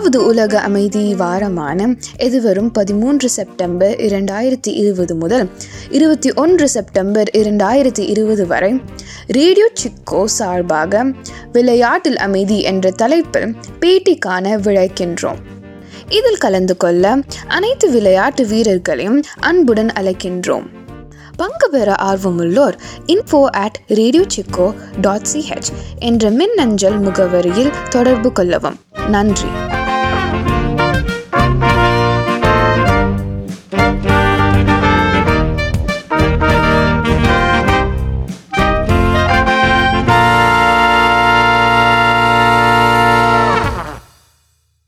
முதலாவது உலக அமைதி வாரமான எதிர்வரும் பதிமூன்று செப்டம்பர் இரண்டாயிரத்தி இருபது முதல் இருபத்தி ஒன்று செப்டம்பர் இரண்டாயிரத்தி இருபது வரை ரேடியோ சிக்கோ சார்பாக விளையாட்டில் அமைதி என்ற தலைப்பில் பேட்டி காண விழைக்கின்றோம் இதில் கலந்து கொள்ள அனைத்து விளையாட்டு வீரர்களையும் அன்புடன் அழைக்கின்றோம் பங்கு பெற ஆர்வமுள்ளோர் info at Radio Chico dot C என்ற மின்னஞ்சல் முகவரியில் தொடர்பு கொள்ளவும் நன்றி